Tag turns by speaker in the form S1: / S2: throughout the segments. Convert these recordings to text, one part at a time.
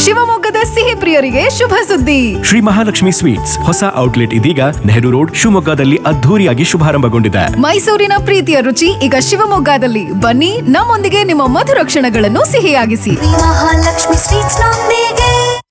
S1: ಶಿವಮೊಗ್ಗದ ಸಿಹಿ ಪ್ರಿಯರಿಗೆ ಶುಭ ಸುದ್ದಿ
S2: ಶ್ರೀ ಮಹಾಲಕ್ಷ್ಮಿ ಸ್ವೀಟ್ಸ್ ಹೊಸ ಔಟ್ಲೆಟ್ ಇದೀಗ ನೆಹರು ರೋಡ್ ಶಿವಮೊಗ್ಗದಲ್ಲಿ ಅದ್ಧೂರಿಯಾಗಿ ಶುಭಾರಂಭಗೊಂಡಿದೆ
S1: ಮೈಸೂರಿನ ಪ್ರೀತಿಯ ರುಚಿ ಈಗ ಶಿವಮೊಗ್ಗದಲ್ಲಿ ಬನ್ನಿ ನಮ್ಮೊಂದಿಗೆ ನಿಮ್ಮ ಮಧುರ ಕ್ಷಣಗಳನ್ನು ಸಿಹಿಯಾಗಿಸಿ
S3: ಮಹಾಲಕ್ಷ್ಮಿ ಸ್ವೀಟ್ಸ್ ನೊಂದಿಗೆ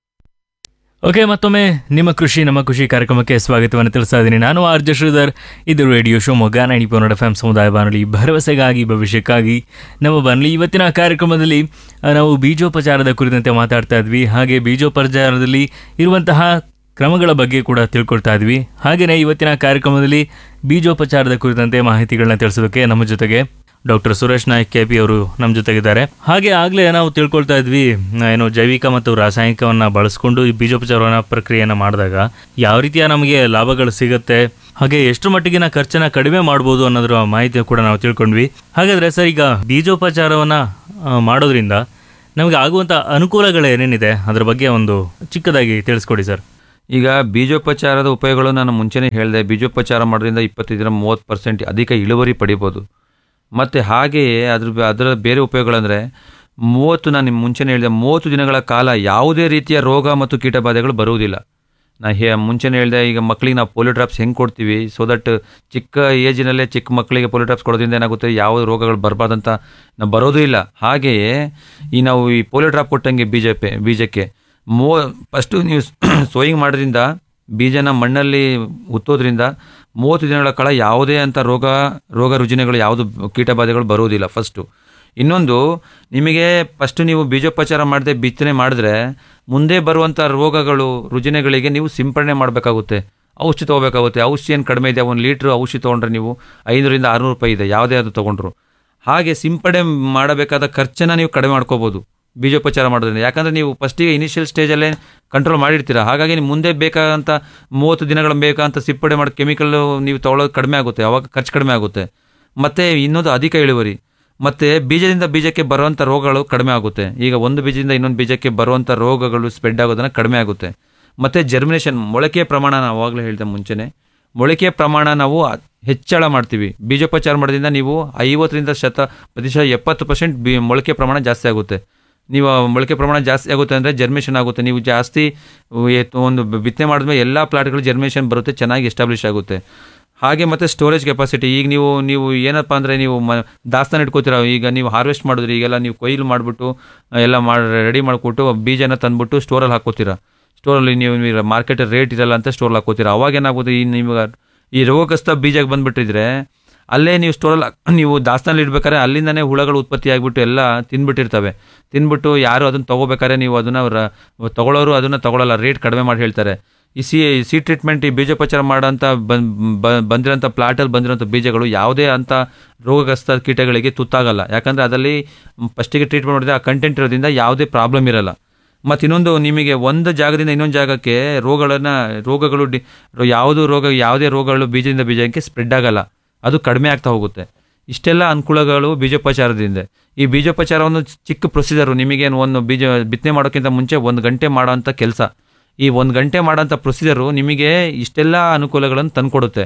S4: ಓಕೆ ಮತ್ತೊಮ್ಮೆ ನಿಮ್ಮ ಕೃಷಿ ನಮ್ಮ ಖುಷಿ ಕಾರ್ಯಕ್ರಮಕ್ಕೆ ಸ್ವಾಗತವನ್ನು ತಿಳಿಸ್ತಾ ಇದ್ದೀನಿ ನಾನು ಆರ್ ಜೆ ಶ್ರೀಧರ್ ಇದು ರೇಡಿಯೋ ಶಿವಮೊಗ್ಗ ನೈಂಟಿ ಪೋನಡ್ ಎಫ್ ಎಂ ಸಮುದಾಯ ಬಾನುಲಿ ಭರವಸೆಗಾಗಿ ಭವಿಷ್ಯಕ್ಕಾಗಿ ನಮ್ಮ ಬಾನುಲಿ ಇವತ್ತಿನ ಕಾರ್ಯಕ್ರಮದಲ್ಲಿ ಆ, ನಾವು ಬೀಜೋಪಚಾರದ ಕುರಿತಂತೆ ಮಾತಾಡ್ತಾ ಇದ್ವಿ ಹಾಗೆ ಬೀಜೋಪಚಾರದಲ್ಲಿ ಇರುವಂತಹ ಕ್ರಮಗಳ ಬಗ್ಗೆ ಕೂಡ ತಿಳ್ಕೊಳ್ತಾ ಇದ್ವಿ ಹಾಗೆಯೇ ಇವತ್ತಿನ ಕಾರ್ಯಕ್ರಮದಲ್ಲಿ ಬೀಜೋಪಚಾರದ ಕುರಿತಂತೆ ಮಾಹಿತಿಗಳನ್ನ ತಿಳಿಸೋದಕ್ಕೆ ನಮ್ಮ ಜೊತೆಗೆ doctor Suresh Naik K P ಅವರು ನಮ್ಮ ಜೊತೆಗಿದ್ದಾರೆ ಹಾಗೆ ಆಗಲೇ ನಾವು ತಿಳ್ಕೊಳ್ತಾ ಇದ್ವಿ ಆ, ಏನು ಜೈವಿಕ ಮತ್ತು ರಾಸಾಯನಿಕವನ್ನು ಬಳಸ್ಕೊಂಡು ಈ ಬೀಜೋಪಚಾರನ ಪ್ರಕ್ರಿಯೆಯನ್ನು ಮಾಡಿದಾಗ ಯಾವ ರೀತಿಯ ನಮಗೆ ಲಾಭಗಳು ಸಿಗುತ್ತೆ ಹಾಗೆ ಎಷ್ಟು ಮಟ್ಟಿಗಿನ ಖರ್ಚನ್ನ ಕಡಿಮೆ ಮಾಡ್ಬೋದು ಅನ್ನೋದ್ರ ಮಾಹಿತಿ ಕೂಡ ನಾವು ತಿಳ್ಕೊಂಡ್ವಿ ಹಾಗಾದ್ರೆ ಸರ್ ಈಗ ಬೀಜೋಪಚಾರವನ್ನು ಆ, ಮಾಡೋದ್ರಿಂದ ನಮಗೆ ಆಗುವಂಥ ಅನುಕೂಲಗಳು ಏನೇನಿದೆ ಅದ್ರ ಬಗ್ಗೆ ಒಂದು ಚಿಕ್ಕದಾಗಿ ತಿಳಿಸ್ಕೊಡಿ ಸರ್
S5: ಈಗ ಬೀಜೋಪಚಾರದ ಉಪಯೋಗಗಳು ನಾನು ಮುಂಚೆನೇ ಹೇಳಿದೆ ಬೀಜೋಪಚಾರ ಮಾಡೋದ್ರಿಂದ ಇಪ್ಪತ್ತೈದರ ಮೂವತ್ತು ಪರ್ಸೆಂಟ್ ಅಧಿಕ ಇಳುವರಿ ಪಡಿಬೋದು ಮತ್ತು ಹಾಗೆಯೇ ಅದ್ರ ಅದರ ಬೇರೆ ಉಪಯೋಗಗಳಂದರೆ ಮೂವತ್ತು ನಾನು ನಿಮ್ಗೆ ಮುಂಚೆನೇ ಹೇಳಿದೆ ಮೂವತ್ತು ದಿನಗಳ ಕಾಲ ಯಾವುದೇ ರೀತಿಯ ರೋಗ ಮತ್ತು ಕೀಟಬಾಧೆಗಳು ಬರುವುದಿಲ್ಲ ನಾ ಹೇ ಮುಂಚೆನೇ ಹೇಳಿದೆ ಈಗ ಮಕ್ಕಳಿಗೆ ನಾವು ಪೋಲಿಯೋ ಡ್ರಾಪ್ಸ್ ಹೆಂಗೆ ಕೊಡ್ತೀವಿ ಸೊ ದಟ್ ಚಿಕ್ಕ ಏಜಿನಲ್ಲೇ ಚಿಕ್ಕ ಮಕ್ಕಳಿಗೆ ಪೋಲಿಯೋ ಡ್ರಾಪ್ಸ್ ಕೊಡೋದ್ರಿಂದ ಏನಾಗುತ್ತೆ ಯಾವ ರೋಗಗಳು ಬರಬಾರ್ದಂತ ನಾವು ಬರೋದೂ ಇಲ್ಲ ಹಾಗೆಯೇ ಈ ನಾವು ಈ ಪೋಲಿಯೋ ಡ್ರಾಪ್ ಕೊಟ್ಟಂಗೆ ಬೀಜಕ್ಕೆ ಬೀಜಕ್ಕೆ ಮೋ ಫಸ್ಟು ನೀವು ಸೋಯಿಂಗ್ ಮಾಡೋದ್ರಿಂದ ಬೀಜನ ಮಣ್ಣಲ್ಲಿ ಉತ್ತೋದ್ರಿಂದ ಮೂವತ್ತು ದಿನಗಳ ಕಾಲ ಯಾವುದೇ ಅಂತ ರೋಗ ರೋಗ ರುಜಿನಗಳು ಯಾವುದು ಕೀಟಬಾಧೆಗಳು ಬರುವುದಿಲ್ಲ ಫಸ್ಟು ಇನ್ನೊಂದು ನಿಮಗೆ ಫಸ್ಟ್ ನೀವು ಬೀಜೋಪಚಾರ ಮಾಡದೆ ಬಿತ್ತನೆ ಮಾಡಿದ್ರೆ ಮುಂದೆ ಬರುವಂಥ ರೋಗಗಳು ರುಜಿನಗಳಿಗೆ ನೀವು ಸಿಂಪಡಣೆ ಮಾಡಬೇಕಾಗುತ್ತೆ ಔಷಧಿ ತೊಗೋಬೇಕಾಗುತ್ತೆ ಔಷಧಿ ಏನು ಕಡಿಮೆ ಇದೆ ಒಂದು ಲೀಟ್ರ್ ಔಷಧಿ ತೊಗೊಂಡ್ರೆ ನೀವು ಐನೂರಿಂದ ಆರುನೂರು ರೂಪಾಯಿ ಇದೆ ಯಾವುದೇ ಅದು ತೊಗೊಂಡ್ರು ಹಾಗೆ ಸಿಂಪಡಣೆ ಮಾಡಬೇಕಾದ ಖರ್ಚನ್ನು ನೀವು ಕಡಿಮೆ ಮಾಡ್ಕೋಬೋದು ಬೀಜೋಪಚಾರ ಮಾಡೋದ್ರಿಂದ ಯಾಕಂದರೆ ನೀವು ಫಸ್ಟಿಗೆ ಇನಿಷಿಯಲ್ ಸ್ಟೇಜಲ್ಲೇ ಕಂಟ್ರೋಲ್ ಮಾಡಿರ್ತೀರ ಹಾಗಾಗಿ ನೀವು ಮುಂದೆ ಬೇಕಾದಂಥ ಮೂವತ್ತು ದಿನಗಳ ಬೇಕಾದಂಥ ಸಿಂಪಡಣೆ ಮಾಡೋ ಕೆಮಿಕಲ್ ನೀವು ತೊಗೊಳೋದು ಕಡಿಮೆ ಆಗುತ್ತೆ ಅವಾಗ ಖರ್ಚು ಕಡಿಮೆ ಆಗುತ್ತೆ ಮತ್ತು ಇನ್ನೊಂದು ಅಧಿಕ ಇಳುವರಿ ಮತ್ತು ಬೀಜದಿಂದ ಬೀಜಕ್ಕೆ ಬರುವಂಥ ರೋಗಗಳು ಕಡಿಮೆ ಆಗುತ್ತೆ ಈಗ ಒಂದು ಬೀಜದಿಂದ ಇನ್ನೊಂದು ಬೀಜಕ್ಕೆ ಬರುವಂಥ ರೋಗಗಳು ಸ್ಪ್ರೆಡ್ ಆಗೋದನ್ನು ಕಡಿಮೆ ಆಗುತ್ತೆ ಮತ್ತು ಜರ್ಮಿನೇಷನ್ ಮೊಳಕೆ ಪ್ರಮಾಣ ನಾನು ಆವಾಗಲೇ ಹೇಳಿದೆ ಮುಂಚೆನೇ ಮೊಳಕೆ ಪ್ರಮಾಣ ನಾವು ಅ- ಹೆಚ್ಚಳ ಮಾಡ್ತೀವಿ ಬೀಜೋಪಚಾರ ಮಾಡೋದ್ರಿಂದ ನೀವು ಐವತ್ತರಿಂದ ಶತ ಪ್ರತಿಶತ ಎಪ್ಪತ್ತು ಪರ್ಸೆಂಟ್ ಬಿ ಮೊಳಕೆ ಪ್ರಮಾಣ ಜಾಸ್ತಿ ಆಗುತ್ತೆ ನೀವು ಆ ಮೊಳಕೆ ಪ್ರಮಾಣ ಜಾಸ್ತಿ ಆಗುತ್ತೆ ಅಂದರೆ ಜರ್ಮೇಷನ್ ಆಗುತ್ತೆ ನೀವು ಜಾಸ್ತಿ ಉ- ಎತ್- ಒಂದು ಬ- ಬಿತ್ತನೆ ಮಾಡಿದ್ಮೇಲೆ ಎಲ್ಲ ಪ್ಲಾಟ್ಗಳು ಜರ್ಮೇಷನ್ ಬರುತ್ತೆ ಚೆನ್ನಾಗಿ ಎಸ್ಟಾಬ್ಲಿಷ್ ಆಗುತ್ತೆ ಹಾಗೆ ಮತ್ತು ಸ್ಟೋರೇಜ್ ಕೆಪಾಸಿಟಿ ಈಗ ನೀವು ನೀವು ಏನಪ್ಪ ಅಂದರೆ ನೀವು ಮ ದಾಸ್ತಾನ ಇಟ್ಕೋತೀರ ಈಗ ನೀವು ಹಾರ್ವೆಸ್ಟ್ ಮಾಡಿದ್ರಿ ಈಗೆಲ್ಲ ನೀವು ಕೊಯ್ಲು ಮಾಡಿಬಿಟ್ಟು ಎಲ್ಲ ಮಾಡಿ ರೆಡಿ ಮಾಡಿಕೊಟ್ಟು ಬೀಜನ ತಂದ್ಬಿಟ್ಟು ಸ್ಟೋರಲ್ಲಿ ಹಾಕೋತೀರಾ ಸ್ಟೋರಲ್ಲಿ ನೀವು ಮಾರ್ಕೆಟ್ ರೇಟ್ ಇರಲ್ಲ ಅಂತ ಸ್ಟೋರಲ್ಲಿ ಹಾಕೋತೀರಾ ಅವಾಗ ಏನಾಗುತ್ತೆ ಈ ನಿಮ್ಗೆ ಈ ರೋಗಗ್ರಸ್ತ ಬೀಜಕ್ಕೆ ಬಂದುಬಿಟ್ಟಿದ್ರೆ ಅಲ್ಲೇ ನೀವು ಸ್ಟೋರಲ್ಲಿ ನೀವು ದಾಸ್ತಾನಲ್ಲಿ ಇಡ್ಬೇಕಾದ್ರೆ ಅಲ್ಲಿಂದನೇ ಹುಳಗಳು ಉತ್ಪತ್ತಿ ಆಗಿಬಿಟ್ಟು ಎಲ್ಲ ತಿಂದ್ಬಿಟ್ಟಿರ್ತವೆ ತಿಂದ್ಬಿಟ್ಟು ಯಾರು ಅದನ್ನು ತೊಗೋಬೇಕಾದ್ರೆ ನೀವು ಅದನ್ನು ತೊಗೊಳ್ಳೋರು ಅದನ್ನು ತೊಗೊಳಲ್ಲ ರೇಟ್ ಕಡಿಮೆ ಮಾಡಿ ಹೇಳ್ತಾರೆ ಈ ಸಿ ಸಿ ಟ್ರೀಟ್ಮೆಂಟ್ ಈ ಬೀಜೋಪಚಾರ ಮಾಡೋಂಥ ಬನ್ ಬ- ಬಂದಿರೋಂಥ ಪ್ಲಾಟಲ್ಲಿ ಬಂದಿರೋಂಥ ಬೀಜಗಳು ಯಾವುದೇ ಅಂಥ ರೋಗಗ್ರಸ್ತ ಕೀಟಗಳಿಗೆ ತುತ್ತಾಗಲ್ಲ ಯಾಕಂದರೆ ಅದರಲ್ಲಿ ಫಸ್ಟಿಗೆ ಟ್ರೀಟ್ಮೆಂಟ್ ಮಾಡಿದ್ರೆ ಆ ಕಂಟೆಂಟ್ ಇರೋದ್ರಿಂದ ಯಾವುದೇ ಪ್ರಾಬ್ಲಮ್ ಇರಲ್ಲ ಮತ್ತು ಇನ್ನೊಂದು ನಿಮಗೆ ಒಂದು ಜಾಗದಿಂದ ಇನ್ನೊಂದು ಜಾಗಕ್ಕೆ ರೋಗಗಳನ್ನು ರೋಗಗಳು ಡಿ ಯಾವುದು ರೋಗ ಯಾವುದೇ ರೋಗಗಳು ಬೀಜದಿಂದ ಬೀಜಕ್ಕೆ ಸ್ಪ್ರೆಡ್ ಆಗಲ್ಲ ಅದು ಕಡಿಮೆ ಆಗ್ತಾ ಹೋಗುತ್ತೆ ಇಷ್ಟೆಲ್ಲ ಅನುಕೂಲಗಳು ಬೀಜೋಪಚಾರದಿಂದ ಈ ಬೀಜೋಪಚಾರವನ್ನು ಚಿಕ್ಕ ಪ್ರೊಸೀಜರು ನಿಮಗೇನು ಒಂದು ಬೀಜ ಬಿತ್ತನೆ ಮಾಡೋಕ್ಕಿಂತ ಮುಂಚೆ ಒಂದು ಗಂಟೆ ಮಾಡೋಂಥ ಕೆಲಸ ಈ ಒಂದು ಗಂಟೆ ಮಾಡೋಂಥ ಪ್ರೊಸೀಜರು ನಿಮಗೆ ಇಷ್ಟೆಲ್ಲ ಅನುಕೂಲಗಳನ್ನು ತಂದುಕೊಡುತ್ತೆ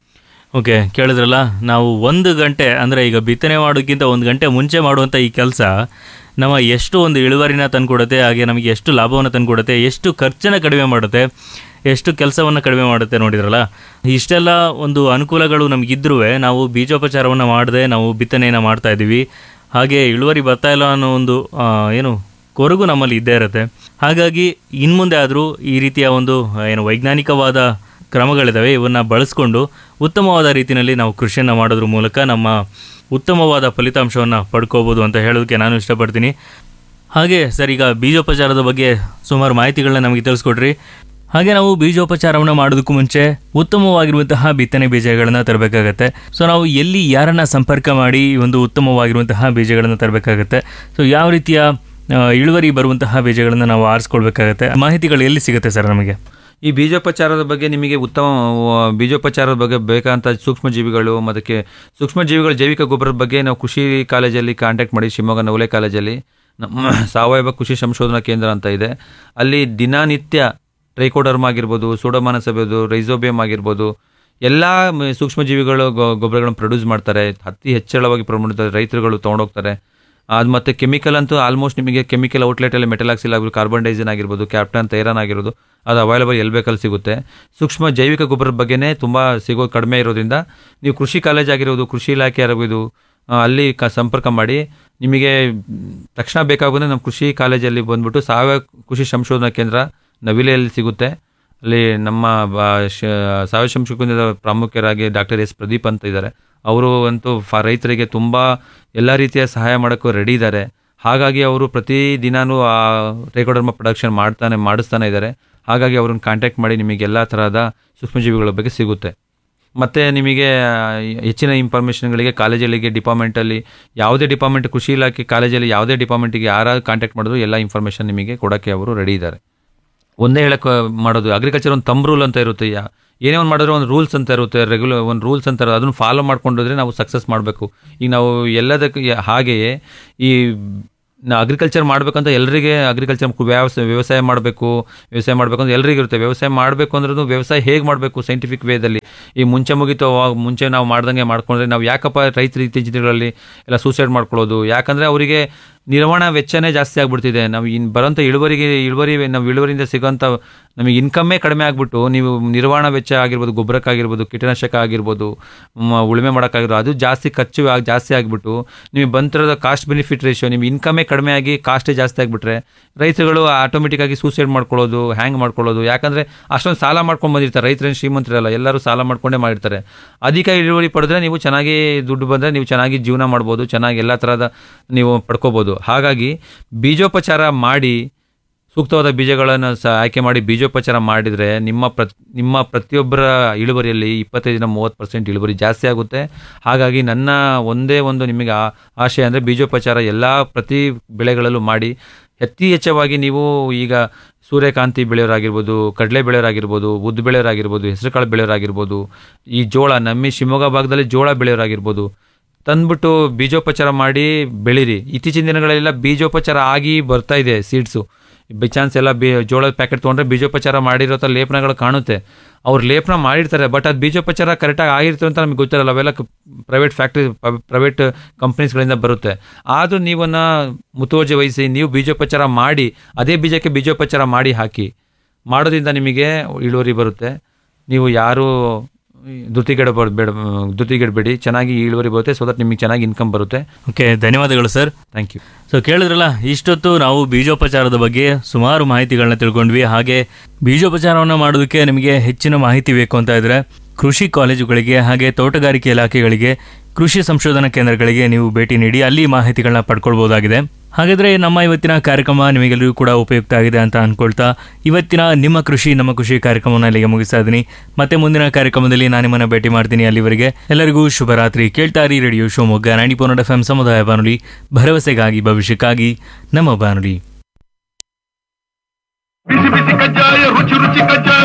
S4: ಓಕೆ ಕೇಳಿದ್ರಲ್ಲ ನಾವು ಒಂದು ಗಂಟೆ ಅಂದರೆ ಈಗ ಬಿತ್ತನೆ ಮಾಡೋಕ್ಕಿಂತ ಒಂದು ಗಂಟೆ ಮುಂಚೆ ಮಾಡುವಂಥ ಈ ಕೆಲಸ ನಮ್ಮ ಎಷ್ಟು ಒಂದು ಇಳುವರಿನ ತಂದುಕೊಡುತ್ತೆ ಹಾಗೆ ನಮಗೆ ಎಷ್ಟು ಲಾಭವನ್ನು ತಂದುಕೊಡುತ್ತೆ ಎಷ್ಟು ಖರ್ಚನ್ನು ಕಡಿಮೆ ಮಾಡುತ್ತೆ ಎಷ್ಟು ಕೆಲಸವನ್ನು ಕಡಿಮೆ ಮಾಡುತ್ತೆ ನೋಡಿದ್ರಲ್ಲ ಇಷ್ಟೆಲ್ಲ ಒಂದು ಅನುಕೂಲಗಳು ನಮಗಿದ್ರೂ ನಾವು ಬೀಜೋಪಚಾರವನ್ನು ಮಾಡದೆ ನಾವು ಬಿತ್ತನೆಯನ್ನು ಮಾಡ್ತಾ ಇದ್ದೀವಿ ಹಾಗೆ ಇಳುವರಿ ಬರ್ತಾ ಇಲ್ಲ ಅನ್ನೋ ಒಂದು ಆ, ಏನು ಕೊರಗು ನಮ್ಮಲ್ಲಿ ಇದ್ದೇ ಇರುತ್ತೆ ಹಾಗಾಗಿ ಇನ್ಮುಂದೆ ಆದರೂ ಈ ರೀತಿಯ ಒಂದು ಆ, ಏನು ವೈಜ್ಞಾನಿಕವಾದ ಕ್ರಮಗಳಿದ್ದಾವೆ ಇವನ್ನ ಬಳಸ್ಕೊಂಡು ಉತ್ತಮವಾದ ರೀತಿಯಲ್ಲಿ ನಾವು ಕೃಷಿಯನ್ನು ಮಾಡೋದ್ರ ಮೂಲಕ ನಮ್ಮ ಉತ್ತಮವಾದ ಫಲಿತಾಂಶವನ್ನು ಪಡ್ಕೋಬೋದು ಅಂತ ಹೇಳೋದಕ್ಕೆ ನಾನು ಇಷ್ಟಪಡ್ತೀನಿ ಹಾಗೆ ಸರ್ ಈಗ ಬೀಜೋಪಚಾರದ ಬಗ್ಗೆ ಸುಮಾರು ಮಾಹಿತಿಗಳನ್ನ ನಮಗೆ ತಿಳಿಸ್ಕೊಡ್ರಿ ಹಾಗೆ ನಾವು ಬೀಜೋಪಚಾರವನ್ನು ಮಾಡೋದಕ್ಕೂ ಮುಂಚೆ ಉತ್ತಮವಾಗಿರುವಂತಹ ಬಿತ್ತನೆ ಬೀಜಗಳನ್ನು ತರಬೇಕಾಗತ್ತೆ ಸೊ ನಾವು ಎಲ್ಲಿ ಯಾರನ್ನ ಸಂಪರ್ಕ ಮಾಡಿ ಈ ಒಂದು ಉತ್ತಮವಾಗಿರುವಂತಹ ಬೀಜಗಳನ್ನು ತರಬೇಕಾಗತ್ತೆ ಸೊ ಯಾವ ರೀತಿಯ ಆ, ಇಳುವರಿ ಬರುವಂತಹ ಬೀಜಗಳನ್ನು ನಾವು ಆರಿಸ್ಕೊಳ್ಬೇಕಾಗತ್ತೆ ಮಾಹಿತಿಗಳು ಎಲ್ಲಿ ಸಿಗುತ್ತೆ ಸರ್ ನಮಗೆ
S5: ಈ ಬೀಜೋಪಚಾರದ ಬಗ್ಗೆ ನಿಮಗೆ ಉತ್ತಮ ಆ, ಬೀಜೋಪಚಾರದ ಬಗ್ಗೆ ಬೇಕಾದಂಥ ಸೂಕ್ಷ್ಮ ಜೀವಿಗಳು ಅದಕ್ಕೆ ಸೂಕ್ಷ್ಮ ಜೀವಿಗಳ ಜೈವಿಕ ಗೊಬ್ಬರದ ಬಗ್ಗೆ ನಾವು ಕೃಷಿ ಕಾಲೇಜಲ್ಲಿ ಕಾಂಟ್ಯಾಕ್ಟ್ ಮಾಡಿ ಶಿವಮೊಗ್ಗ ನವಲೆ ಕಾಲೇಜಲ್ಲಿ ನಮ್ಮ ಸಾವಯವ ಕೃಷಿ ಸಂಶೋಧನಾ ಕೇಂದ್ರ ಅಂತ ಇದೆ ಅಲ್ಲಿ ದಿನನಿತ್ಯ ಟ್ರೈಕೋಡರ್ಮ್ ಆಗಿರ್ಬೋದು ಸೂಡೋಮಾನಸ್ ಆಗಿರ್ಬೋದು ರೈಸೋಬಿಯಮ್ ಆಗಿರ್ಬೋದು ಎಲ್ಲ ಸೂಕ್ಷ್ಮ ಜೀವಿಗಳು ಗೊ- ಗೊಬ್ಬರಗಳನ್ನು ಪ್ರೊಡ್ಯೂಸ್ ಮಾಡ್ತಾರೆ ಅತಿ ಹೆಚ್ಚಳವಾಗಿ ಪ್ರಮಾಣದ ರೈತರುಗಳು ತೊಗೊಂಡೋಗ್ತಾರೆ ಅದು ಮತ್ತು ಕೆಮಿಕಲ್ ಅಂತೂ ಆಲ್ಮೋಸ್ಟ್ ನಿಮಗೆ ಕೆಮಿಕಲ್ ಔಟ್ಲೆಟಲ್ಲಿ ಮೆಟಲಾಕ್ಸಿಲ್ ಆಗಿರ್ಬೋದು ಕಾರ್ಬನ್ ಡೈಸಿನ್ ಆಗಿರ್ಬೋದು ಕ್ಯಾಪ್ಟನ್ ತೈರಾನ್ ಆಗಿರೋದು ಅದು ಅವೈಲಬಲ್ ಎಲ್ಲಿ ಬೇಕಲ್ಲಿ ಸಿಗುತ್ತೆ ಸೂಕ್ಷ್ಮ ಜೈವಿಕ ಗೊಬ್ಬರದ ಬಗ್ಗೆನೇ ತುಂಬ ಸಿಗೋದು ಕಡಿಮೆ ಇರೋದ್ರಿಂದ ನೀವು ಕೃಷಿ ಕಾಲೇಜ್ ಆಗಿರೋದು ಕೃಷಿ ಇಲಾಖೆ ಆಗಿರ್ಬೋದು ಆ, ಅಲ್ಲಿ ಕ ಸಂಪರ್ಕ ಮಾಡಿ ನಿಮಗೆ ತಕ್ಷಣ ಬೇಕಾಗೋದ್ರೆ ನಮ್ಮ ಕೃಷಿ ಕಾಲೇಜಲ್ಲಿ ಬಂದ್ಬಿಟ್ಟು ಸಾವಯವ ಕೃಷಿ ಸಂಶೋಧನಾ ಕೇಂದ್ರ ನವಿಲೆಯಲ್ಲಿ ಸಿಗುತ್ತೆ ಅಲ್ಲಿ ನಮ್ಮ ಬ- ಶ- ಸಾವಯವ ಸಂಶೋಧನದ ಪ್ರಾಮುಖ್ಯರಾಗಿ ಡಾಕ್ಟರ್ ಎಸ್ ಪ್ರದೀಪ್ ಅಂತ ಇದ್ದಾರೆ ಅವರು ಅಂತೂ ಫ ರೈತರಿಗೆ ತುಂಬ ಎಲ್ಲ ರೀತಿಯ ಸಹಾಯ ಮಾಡೋಕ್ಕೂ ರೆಡಿ ಇದ್ದಾರೆ ಹಾಗಾಗಿ ಅವರು ಪ್ರತಿ ದಿನಾನೂ ಆ ರೇಕೋಡರ್ಮ ಪ್ರೊಡಕ್ಷನ್ ಮಾಡ್ತಾನೆ ಮಾಡಿಸ್ತಾನೆ ಇದ್ದಾರೆ ಹಾಗಾಗಿ ಅವ್ರನ್ನ ಕಾಂಟ್ಯಾಕ್ಟ್ ಮಾಡಿ ನಿಮಗೆ ಎಲ್ಲ ತರಹದ ಸೂಕ್ಷ್ಮಜೀವಿಗಳ ಬಗ್ಗೆ ಸಿಗುತ್ತೆ ಮತ್ತು ನಿಮಗೆ ಆ, ಹೆಚ್ಚಿನ ಇನ್ಫಾರ್ಮೇಷನ್ಗಳಿಗೆ ಕಾಲೇಜಲ್ಲಿಗೆ ಡಿಪಾರ್ಟ್ಮೆಂಟಲ್ಲಿ ಯಾವುದೇ ಡಿಪಾರ್ಟ್ಮೆಂಟ್ ಕೃಷಿ ಇಲಾಖೆ ಕಾಲೇಜಲ್ಲಿ ಯಾವುದೇ ಡಿಪಾರ್ಟ್ಮೆಂಟಿಗೆ ಯಾರು ಕಾಂಟ್ಯಾಕ್ಟ್ ಮಾಡಿದ್ರು ಎಲ್ಲ ಇನ್ಫಾರ್ಮೇಷನ್ ನಿಮಗೆ ಕೊಡೋಕ್ಕೆ ಅವರು ರೆಡಿ ಇದ್ದಾರೆ ಒಂದೇ ಹೇಳಕ್ಕೆ ಮಾಡೋದು ಅಗ್ರಿಕಲ್ಚರ್ ಒಂದು ತಮ್ ರೂಲ್ ಅಂತ ಇರುತ್ತೆ ಯಾ- ಏನೇ ಒಂದು ಮಾಡಿದ್ರು ಒಂದು ರೂಲ್ಸ್ ಅಂತ ಇರುತ್ತೆ ರೆಗ್ಯುಲರ್ ಒಂದು ರೂಲ್ಸ್ ಅಂತ ಇರುತ್ತೆ ಅದನ್ನು ಫಾಲೋ ಮಾಡ್ಕೊಂಡೋದ್ರೆ ನಾವು ಸಕ್ಸಸ್ ಮಾಡಬೇಕು ಈಗ ನಾವು ಎಲ್ಲದಕ್ಕೆ ಯ- ಹಾಗೆಯೇ ಈ ನಾ ಅಗ್ರಿಕಲ್ಚರ್ ಮಾಡಬೇಕಂತ ಎಲ್ಲರಿಗೆ ಅಗ್ರಿಕಲ್ಚರ್ ವ್ಯವಸಾಯ ವ್ಯವಸಾಯ ಮಾಡಬೇಕು ವ್ಯವಸಾಯ ಮಾಡಬೇಕು ಅಂತ ಎಲ್ರಿಗೂ ಇರುತ್ತೆ ವ್ಯವಸಾಯ ಮಾಡಬೇಕು ಅಂದ್ರೂ ವ್ಯವಸಾಯ ಹೇಗೆ ಮಾಡಬೇಕು ಸೈಂಟಿಫಿಕ್ ವೇದಲ್ಲಿ ಈ ಮುಂಚೆ ಮುಗಿತು ಅವಾಗ ಮುಂಚೆ ನಾವು ಮಾಡ್ದಂಗೆ ಮಾಡ್ಕೊಂಡ್ರೆ ನಾವು ಯಾಕಪ್ಪ ರೈತರ ಇತ್ತೀಚಿನ ದಿನಗಳಲ್ಲಿ ಎಲ್ಲ ಸೂಸೈಡ್ ಮಾಡ್ಕೊಳ್ಳೋದು ಯಾಕಂದರೆ ಅವರಿಗೆ ನಿರ್ವಹಣಾ ವೆಚ್ಚನೇ ಜಾಸ್ತಿ ಆಗ್ಬಿಡ್ತಿದೆ ನಾವು ಇನ್ ಬರೋಂಥ ಇಳುವರಿಗೆ ಇಳುವರಿ ನಾವು ಇಳುವರಿಯಿಂದ ಸಿಗೋಂಥ ನಮಗೆ ಇನ್ಕಮ್ಮೇ ಕಡಿಮೆ ಆಗ್ಬಿಟ್ಟು ನೀವು ನಿರ್ವಹಣಾ ವೆಚ್ಚ ಆಗಿರ್ಬೋದು ಗೊಬ್ಬರಕ್ಕಾಗಿರ್ಬೋದು ಕೀಟನಾಶಕ ಆಗಿರ್ಬೋದು ಮ- ಉಳುಮೆ ಮಾಡೋಕ್ಕಾಗಿರ್ಬೋದು ಅದು ಜಾಸ್ತಿ ಖರ್ಚು ಆಗ್- ಜಾಸ್ತಿ ಆಗಿಬಿಟ್ಟು ನಿಮಗೆ ಬಂತಿರೋದು ಕಾಸ್ಟ್ ಬೆನಿಫಿಟ್ ರೇಷಿಯೋ ನಿಮ್ಮ ಇನ್ಕಮ್ಮೇ ಕಡಿಮೆ ಆಗಿ ಕಾಸ್ಟೇ ಜಾಸ್ತಿ ಆಗಿಬಿಟ್ರೆ ರೈತರುಗಳು ಆಟೋಮೆಟಿಕ್ಕಾಗಿ ಸೂಸೈಡ್ ಮಾಡ್ಕೊಳ್ಳೋದು ಹ್ಯಾಂಗ್ ಮಾಡ್ಕೊಳ್ಳೋದು ಯಾಕಂದರೆ ಅಷ್ಟೊಂದು ಸಾಲ ಮಾಡ್ಕೊಂಡು ಬಂದಿರ್ತಾರೆ ರೈತರೇನು ಶ್ರೀಮಂತರಲ್ಲ ಎಲ್ಲರೂ ಸಾಲ ಮಾಡ್ಕೊಂಡೇ ಮಾಡಿರ್ತಾರೆ ಅಧಿಕ ಇಳುವರಿ ಪಡೆದ್ರೆ ನೀವು ಚೆನ್ನಾಗಿ ದುಡ್ಡು ಬಂದರೆ ನೀವು ಚೆನ್ನಾಗಿ ಜೀವನ ಮಾಡ್ಬೋದು ಚೆನ್ನಾಗಿ ಎಲ್ಲ ಥರದ ನೀವು ಪಡ್ಕೋಬೋದು ಹಾಗಾಗಿ ಬೀಜೋಪಚಾರ ಮಾಡಿ ಸೂಕ್ತವಾದ ಬೀಜಗಳನ್ನು ಸಹ ಆಯ್ಕೆ ಮಾಡಿ ಬೀಜೋಪಚಾರ ಮಾಡಿದರೆ ನಿಮ್ಮ ಪ್ರ ನಿಮ್ಮ ಪ್ರತಿಯೊಬ್ಬರ ಇಳುವರಿಯಲ್ಲಿ ಇಪ್ಪತ್ತೈದರಿಂದ ಮೂವತ್ತು ಪರ್ಸೆಂಟ್ ಇಳುವರಿ ಜಾಸ್ತಿ ಆಗುತ್ತೆ ಹಾಗಾಗಿ ನನ್ನ ಒಂದೇ ಒಂದು ನಿಮಗೆ ಆ- ಆಶಯ ಅಂದರೆ ಬೀಜೋಪಚಾರ ಎಲ್ಲ ಪ್ರತಿ ಬೆಳೆಗಳಲ್ಲೂ ಮಾಡಿ ಅತಿ ಹೆಚ್ಚವಾಗಿ ನೀವು ಈಗ ಸೂರ್ಯಕಾಂತಿ ಬೆಳೆಯೋರಾಗಿರ್ಬೋದು ಕಡಲೆ ಬೆಳೆಯೋರಾಗಿರ್ಬೋದು ಉದ್ದು ಬೆಳೆಯೋರಾಗಿರ್ಬೋದು ಹೆಸರುಕಾಳು ಬೆಳೆಯೋರಾಗಿರ್ಬೋದು ಈ ಜೋಳ ನಮ್ಮ ಈ ಶಿವಮೊಗ್ಗ ಭಾಗದಲ್ಲಿ ಜೋಳ ಬೆಳೆಯೋರಾಗಿರ್ಬೋದು ತಂದ್ಬಿಟ್ಟು ಬೀಜೋಪಚಾರ ಮಾಡಿ ಬೆಳೀರಿ ಇತ್ತೀಚಿನ ದಿನಗಳೆಲ್ಲ ಬೀಜೋಪಚಾರ ಆಗಿ ಬರ್ತಾ ಇದೆ ಸೀಡ್ಸು ಬೈ ಚಾನ್ಸ್ ಎಲ್ಲ ಬಿ ಜೋಳದ ಪ್ಯಾಕೆಟ್ ತೊಗೊಂಡ್ರೆ ಬೀಜೋಪಚಾರ ಮಾಡಿರೋ ಥರ ಲೇಪನಗಳು ಕಾಣುತ್ತೆ ಅವ್ರು ಲೇಪನ ಮಾಡಿರ್ತಾರೆ ಬಟ್ ಅದು ಬೀಜೋಪಚಾರ ಕರೆಕ್ಟಾಗಿ ಆಗಿರ್ತದೆ ಅಂತ ನಮಗೆ ಗೊತ್ತಿರಲ್ಲ ಅವೆಲ್ಲ ಪ್ರೈವೇಟ್ ಫ್ಯಾಕ್ಟ್ರಿ ಪ್ರೈವೇಟ್ ಕಂಪ್ನೀಸ್ಗಳಿಂದ ಬರುತ್ತೆ ಆದರೂ ನೀವನ್ನ ಮುತುವರ್ಜಿ ವಹಿಸಿ ನೀವು ಬೀಜೋಪಚಾರ ಮಾಡಿ ಅದೇ ಬೀಜಕ್ಕೆ ಬೀಜೋಪಚಾರ ಮಾಡಿ ಹಾಕಿ ಮಾಡೋದ್ರಿಂದ ನಿಮಗೆ ಇಳುವರಿ ಬರುತ್ತೆ ನೀವು ಯಾರು ಧೃತಿಗೆಡಬೇಡ ಬೇಡ ಧೃತಿಗೆಡಬೇಡಿ ಚೆನ್ನಾಗಿ ಇಳುವರಿ ಬರುತ್ತೆ ಸೊ ದಟ್ ನಿಮಗೆ ಚೆನ್ನಾಗಿ ಇನ್ಕಮ್ ಬರುತ್ತೆ
S4: ಓಕೆ ಧನ್ಯವಾದಗಳು ಸರ್
S5: ಥ್ಯಾಂಕ್ ಯು
S4: ಸೊ ಕೇಳಿದ್ರಲ್ಲ ಇಷ್ಟೊತ್ತು ನಾವು ಬೀಜೋಪಚಾರದ ಬಗ್ಗೆ ಸುಮಾರು ಮಾಹಿತಿಗಳನ್ನ ತಿಳ್ಕೊಂಡ್ವಿ ಹಾಗೆ ಬೀಜೋಪಚಾರವನ್ನು ಮಾಡೋದಕ್ಕೆ ನಿಮಗೆ ಹೆಚ್ಚಿನ ಮಾಹಿತಿ ಬೇಕು ಅಂತ ಇದ್ರೆ ಕೃಷಿ ಕಾಲೇಜುಗಳಿಗೆ ಹಾಗೆ ತೋಟಗಾರಿಕೆ ಇಲಾಖೆಗಳಿಗೆ ಕೃಷಿ ಸಂಶೋಧನಾ ಕೇಂದ್ರಗಳಿಗೆ ನೀವು ಭೇಟಿ ನೀಡಿ ಅಲ್ಲಿ ಮಾಹಿತಿಗಳನ್ನ ಪಡ್ಕೊಳ್ಬಹುದಾಗಿದೆ ಹಾಗಾದ್ರೆ ನಮ್ಮ ಇವತ್ತಿನ ಕಾರ್ಯಕ್ರಮ ನಿಮಗೆಲ್ಲರಿಗೂ ಕೂಡ ಉಪಯುಕ್ತ ಆಗಿದೆ ಅಂತ ಅನ್ಕೊಳ್ತಾ ಇವತ್ತಿನ ನಿಮ್ಮ ಕೃಷಿ ನಮ್ಮ ಕೃಷಿ ಕಾರ್ಯಕ್ರಮವನ್ನು ಇಲ್ಲಿಗೆ ಮುಗಿಸ್ತಾ ಇದ್ದೀನಿ ಮತ್ತೆ ಮುಂದಿನ ಕಾರ್ಯಕ್ರಮದಲ್ಲಿ ನಾನು ನಿಮ್ಮನ್ನ ಭೇಟಿ ಮಾಡ್ತೀನಿ ಅಲ್ಲಿವರೆಗೆ ಎಲ್ಲರಿಗೂ ಶುಭರಾತ್ರಿ ಕೇಳ್ತಾರಿ radio Shivamogga ninety four F M ಸಮುದಾಯ ಬಾನುಲಿ ಭರವಸೆಗಾಗಿ ಭವಿಷ್ಯಕ್ಕಾಗಿ ನಮ್ಮ ಬಾನುಲಿ
S6: ಬಿಸಿ ಬಿಸಿ ಕಜ್ಜಾಯ ರುಚಿ ರುಚಿ ಕಜ್ಜಾಯ